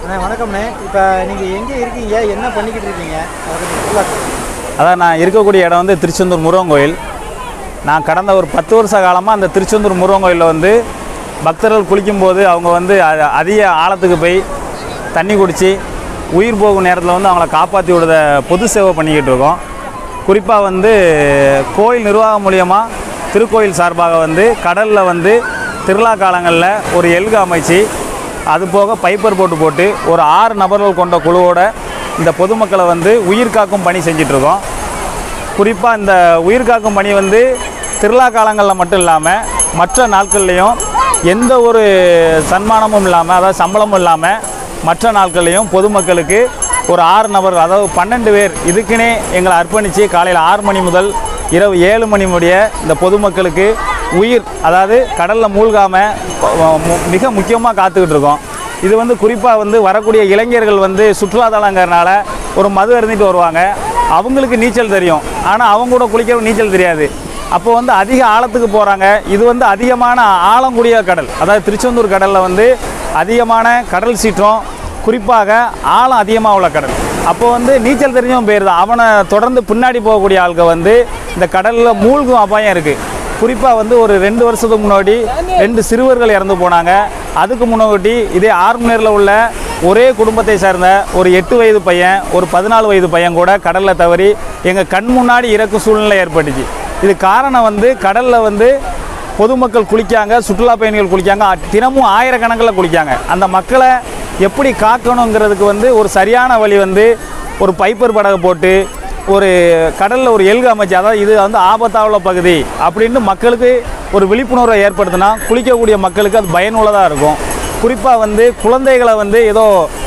அண்ணே வணக்கம்ண்ணே இப்போ நீங்கள் எங்கே இருக்கீங்க என்ன பண்ணிக்கிட்டு இருக்கீங்க அதை கொஞ்சம் full ஆ சொல்லுங்க. அதான் நான் இருக்கக்கூடிய இடம் வந்து திருச்செந்தூர் முருகன் கோயில் நான் கடந்த ஒரு பத்து வருஷ காலமாக அந்த திருச்செந்தூர் முருகன் கோயிலில் வந்து பக்தர்கள் குளிக்கும்போது அவங்க வந்து அ- அதிக ஆழத்துக்கு போய் தண்ணி குடித்து உயிர் போகும் நேரத்தில் வந்து அவங்கள காப்பாற்றி விடுத பொது சேவை பண்ணிக்கிட்டு இருக்கோம் குறிப்பாக வந்து கோயில் நிர்வாகம் மூலியமாக திருக்கோயில் சார்பாக வந்து கடலில் வந்து திருவிழா காலங்களில் ஒரு எல்கு அமைச்சு அது போக பைப்பர் போட்டு போட்டு ஒரு ஆறு நபர்கள் கொண்ட குழுவோட இந்த பொதுமக்களை வந்து உயிர் காக்கும் பணி செஞ்சிட்ருக்கோம் குறிப்பாக இந்த உயிர் காக்கும் பணி வந்து திருவிழா காலங்களில் மட்டும் இல்லாமல் மற்ற நாட்கள்லையும் எந்த ஒரு சன்மானமும் இல்லாமல் அதாவது சம்பளமும் இல்லாமல் மற்ற நாட்கள்லையும் பொதுமக்களுக்கு ஒரு ஆறு நபர்கள் அதாவது பன்னெண்டு பேர் இதுக்குன்னே எங்களை அர்ப்பணித்து காலையில் ஆறு மணி முதல் இரவு ஏழு மணி முடிய இந்த பொதுமக்களுக்கு உயிர் அதாவது கடலில் மூழ்காமல் மிக முக்கியமாக காத்துக்கிட்டு இருக்கோம் இது வந்து குறிப்பாக வந்து வரக்கூடிய இளைஞர்கள் வந்து சுற்றுலாத்தலங்கிறனால ஒரு மது அருந்திட்டு வருவாங்க அவங்களுக்கு நீச்சல் தெரியும் ஆனால் அவங்க கூட குளிக்கிற நீச்சல் தெரியாது அப்போ வந்து அதிக ஆழத்துக்கு போகிறாங்க இது வந்து அதிகமான ஆழங்குடிய கடல் அதாவது திருச்செந்தூர் கடலில் வந்து அதிகமான கடல் சீற்றம் குறிப்பாக ஆழம் அதிகமாக உள்ள கடல் அப்போ வந்து நீச்சல் தெரிஞ்சவன் பேர் தான் அவனை தொடர்ந்து பின்னாடி போகக்கூடிய ஆள்க வந்து இந்த கடலில் மூழ்கும் அபாயம் இருக்குது குறிப்பாக வந்து ஒரு ரெண்டு வருஷத்துக்கு முன்னாடி ரெண்டு சிறுவர்கள் இறந்து போனாங்க அதுக்கு முன்னாடி இதே ஆர்மனேரில் உள்ள ஒரே குடும்பத்தை சேர்ந்த ஒரு எட்டு வயது பையன் ஒரு பதினாலு வயது பையன் கூட கடலில் தவறி எங்கள் கண் முன்னாடி இறக்கும் சூழ்நிலை ஏற்பட்டுச்சு இது காரணம் வந்து கடலில் வந்து பொதுமக்கள் குளிக்காங்க சுற்றுலா பயணிகள் குளிக்காங்க அ- தினமும் ஆயிரக்கணக்கில் குளிக்காங்க அந்த மக்களை எப்படி காக்கணுங்கிறதுக்கு வந்து ஒரு சரியான வழி வந்து ஒரு பைப்பர் படகை போட்டு ஒரு கடலில் ஒரு எல்கு அமைச்சு அதாவது இது வந்து ஆபத்தாக உள்ள பகுதி அப்படின்னு மக்களுக்கு ஒரு விழிப்புணர்வை ஏற்படுத்தினா குளிக்கக்கூடிய மக்களுக்கு அது பயனுள்ளதாக இருக்கும் குறிப்பாக வந்து குழந்தைகளை வந்து ஏதோ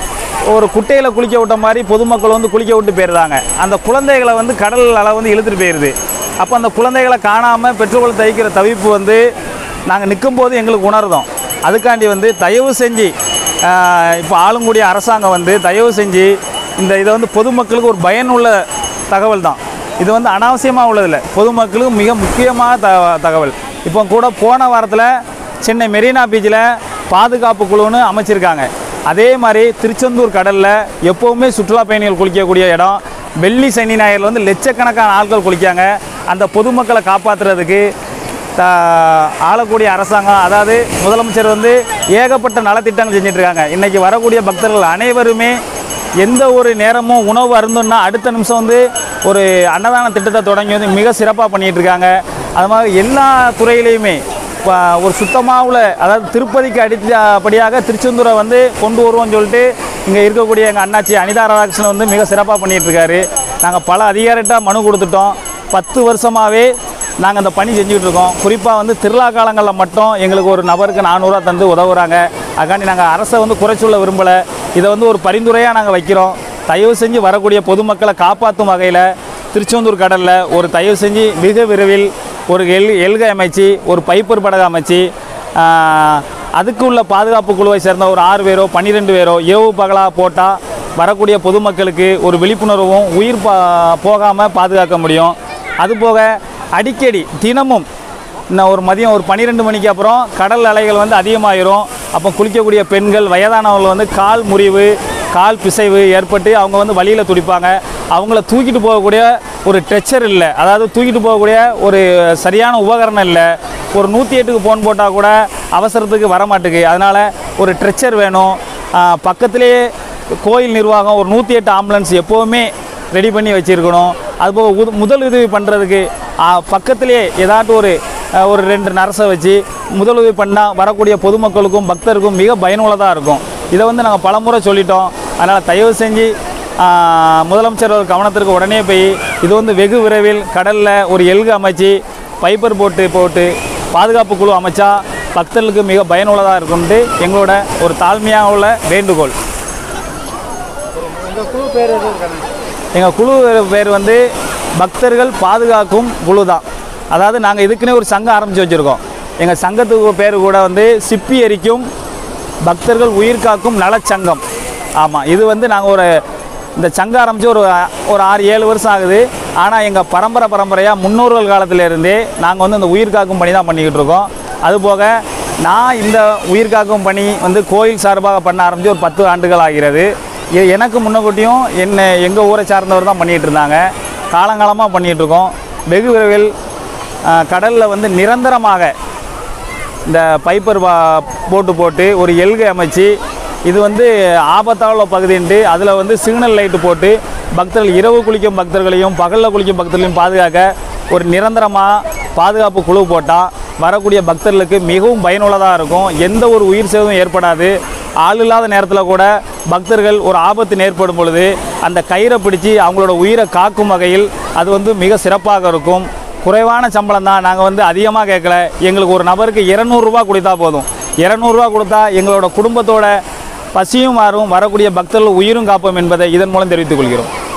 ஒரு குட்டையில் குளிக்க விட்ட மாதிரி பொதுமக்கள் வந்து குளிக்க விட்டு போயிருந்தாங்க அந்த குழந்தைகளை வந்து கடல் அலை வந்து இழுத்துட்டு போயிடுது அப்போ அந்த குழந்தைகளை காணாமல் பெற்றோர்கள் தவிக்கிற தவிப்பு வந்து நாங்கள் நிற்கும்போது எங்களுக்கு உணர்ந்தோம் அதுக்காண்டி வந்து தயவு செஞ்சு ஆஹ், இப்போ ஆளுங்கூடிய அரசாங்கம் வந்து தயவு செஞ்சு இந்த இதை வந்து பொதுமக்களுக்கு ஒரு பயனுள்ள தகவல் தான் இது வந்து அனாவசியமாக உள்ளதில்லை பொதுமக்களுக்கு மிக முக்கியமான த தகவல் இப்போ கூட போன வாரத்தில் சென்னை மெரினா பீச்சில் பாதுகாப்பு குழுன்னு அமைச்சிருக்காங்க அதே மாதிரி திருச்செந்தூர் கடலில் எப்போவுமே சுற்றுலா பயணிகள் குளிக்கக்கூடிய இடம் வெள்ளி சனி ஞாயிறில் வந்து லட்சக்கணக்கான ஆட்கள் குளிக்காங்க அந்த பொதுமக்களை காப்பாற்றுறதுக்கு த ஆளக்கூடிய அரசாங்கம் அதாவது முதலமைச்சர் வந்து ஏகப்பட்ட நலத்திட்டங்கள் செஞ்சுட்டு இருக்காங்க இன்றைக்கி வரக்கூடிய பக்தர்கள் அனைவருமே எந்த ஒரு நேரமும் உணவு அருந்துன்னா அடுத்த நிமிஷம் வந்து ஒரு அன்னதான திட்டத்தை தொடங்கி வந்து மிக சிறப்பாக பண்ணிகிட்டு இருக்காங்க அது மாதிரி எல்லா துறையிலையுமே இப்போ ஒரு சுத்தமாக உள்ள அதாவது திருப்பதிக்கு அடித்தபடியாக திருச்செந்தூரை வந்து கொண்டு வருவோம்னு சொல்லிட்டு இங்கே இருக்கக்கூடிய எங்கள் அண்ணாச்சி அனிதா ராதாகிருஷ்ணன் வந்து மிக சிறப்பாக பண்ணிகிட்டு இருக்காரு நாங்கள் பல அதிகாரிகிட்ட மனு கொடுத்துட்டோம் பத்து வருஷமாகவே நாங்கள் அந்த பணி செஞ்சுக்கிட்டு இருக்கோம் குறிப்பாக வந்து திருவிழா காலங்களில் மட்டும் எங்களுக்கு ஒரு நபருக்கு நானூறுரூவா தந்து உதவுறாங்க அதுக்காண்டி நாங்கள் அரசை வந்து குறைச்சொல்ல விரும்பலை இதை வந்து ஒரு பரிந்துரையாக நாங்கள் வைக்கிறோம் தயவு செஞ்சு வரக்கூடிய பொதுமக்களை காப்பாற்றும் வகையில் திருச்செந்தூர் கடலில் ஒரு தயவு செஞ்சு மிக விரைவில் ஒரு எல் எல்கை அமைச்சு ஒரு பைப்பர் படகு அமைச்சு ஆஹ், அதுக்கு உள்ள பாதுகாப்பு குழுவை சேர்ந்த ஒரு ஆறு பேரோ பன்னிரெண்டு பேரோ இரவு பகலாக போட்டால் வரக்கூடிய பொதுமக்களுக்கு ஒரு விழிப்புணர்வும் உயிர் பா போகாமல் பாதுகாக்க முடியும் அதுபோக அடிக்கடி தினமும் இன்னும் ஒரு மதியம் ஒரு பன்னிரெண்டு மணிக்கு அப்புறம் கடல் அலைகள் வந்து அதிகமாயிரும் அப்போ குளிக்கக்கூடிய பெண்கள் வயதானவர்கள் வந்து கால் முறிவு கால் பிசைவு ஏற்பட்டு அவங்க வந்து வழியில் துடிப்பாங்க அவங்கள தூக்கிட்டு போகக்கூடிய ஒரு ட்ரெச்சர் இல்லை அதாவது தூக்கிட்டு போகக்கூடிய ஒரு சரியான உபகரணம் இல்லை ஒரு நூற்றி எட்டுக்கு ஃபோன் போட்டால் கூட அவசரத்துக்கு வர மாட்டுக்கு அதனால் ஒரு ட்ரெச்சர் வேணும் ஆஹ் பக்கத்திலேயே கோயில் நிர்வாகம் ஒரு நூற்றி எட்டு ஆம்புலன்ஸ் எப்போவுமே ரெடி பண்ணி வச்சுருக்கணும் அதுபோக உத முதல் உதவி பண்ணுறதுக்கு பக்கத்திலேயே ஏதாட்டும் ஒரு ஆ, ஒரு ரெண்டு நர்ஸை வச்சு முதலுதவி பண்ணால் வரக்கூடிய பொதுமக்களுக்கும் பக்தருக்கும் மிக பயனுள்ளதாக இருக்கும் இதை வந்து நாங்கள் பலமுறை சொல்லிட்டோம் அதனால் தயவு செஞ்சு ஆ, முதலமைச்சர் அவர் கவனத்திற்கு உடனே போய் இது வந்து வெகு விரைவில் கடலில் ஒரு எல்கு அமைச்சு பைப்பர் போட்டு போட்டு பாதுகாப்பு குழு அமைச்சா பக்தர்களுக்கு மிக பயனுள்ளதாக இருக்கும்ட்டு எங்களோட ஒரு தாழ்மையாக உள்ள வேண்டுகோள் உங்கள் குழு பேர் எதுவும் இருக்காங்க எங்கள் குழு பேர் வந்து பக்தர்கள் பாதுகாக்கும் குழு தான் அதாவது நாங்கள் இதுக்குன்னே ஒரு சங்கம் ஆரம்பித்து வச்சுருக்கோம் எங்கள் சங்கத்துக்கு பேர் கூட வந்து சிப்பி எரிக்கும் பக்தர்கள் உயிர் காக்கும் நலச்சங்கம் ஆமாம் இது வந்து நாங்கள் ஒரு இந்த சங்கம் ஆரம்பித்து ஒரு ஒரு ஆறு ஏழு வருஷம் ஆகுது ஆனால் எங்கள் பரம்பரை பரம்பரையாக முன்னோர்கள் காலத்துல இருந்தே நாங்கள் வந்து இந்த உயிர் காக்கும் பணி தான் பண்ணிக்கிட்டு இருக்கோம் அதுபோக நான் இந்த உயிர் காக்கும் பணி வந்து கோயில் சார்பாக பண்ண ஆரம்பித்து ஒரு பத்து ஆண்டுகள் ஆகிறது இது எனக்கு முன்னக்கூட்டியும் என்ன எங்கள் ஊரை சார்ந்தவர் தான் பண்ணிகிட்டு இருந்தாங்க காலங்காலமாக பண்ணிகிட்டு இருக்கோம் வெகு விரைவில் கடலில் வந்து நிரந்தரமாக இந்த பைப்பர் பா- போட்டு போட்டு ஒரு எல்கை அமைச்சு இது வந்து ஆபத்தான உள்ள பகுதின்ட்டு அதில் வந்து சிக்னல் லைட்டு போட்டு பக்தர்கள் இரவு குளிக்கும் பக்தர்களையும் பகலில் குளிக்கும் பக்தர்களையும் பாதுகாக்க ஒரு நிரந்தரமாக பாதுகாப்பு குழு போட்டால் வரக்கூடிய பக்தர்களுக்கு மிகவும் பயனுள்ளதாக இருக்கும் எந்த ஒரு உயிர் சேதமும் ஏற்படாது ஆள் இல்லாத நேரத்தில் கூட பக்தர்கள் ஒரு ஆபத்து ஏற்படும் பொழுது அந்த கயிறை பிடிச்சி அவங்களோட உயிரை காக்கும் வகையில் அது வந்து மிக சிறப்பாக இருக்கும் குறைவான சம்பளம் தான் நாங்கள் வந்து அதிகமாக கேட்கல எங்களுக்கு ஒரு நபருக்கு இரநூறுபா கொடுத்தா போதும் இரநூறுவா கொடுத்தா எங்களோட குடும்பத்தோட பசியும் மாறும் வரக்கூடிய பக்தர்கள் உயிரும் காப்போம் என்பதை இதன் மூலம் தெரிவித்துக் கொள்கிறோம்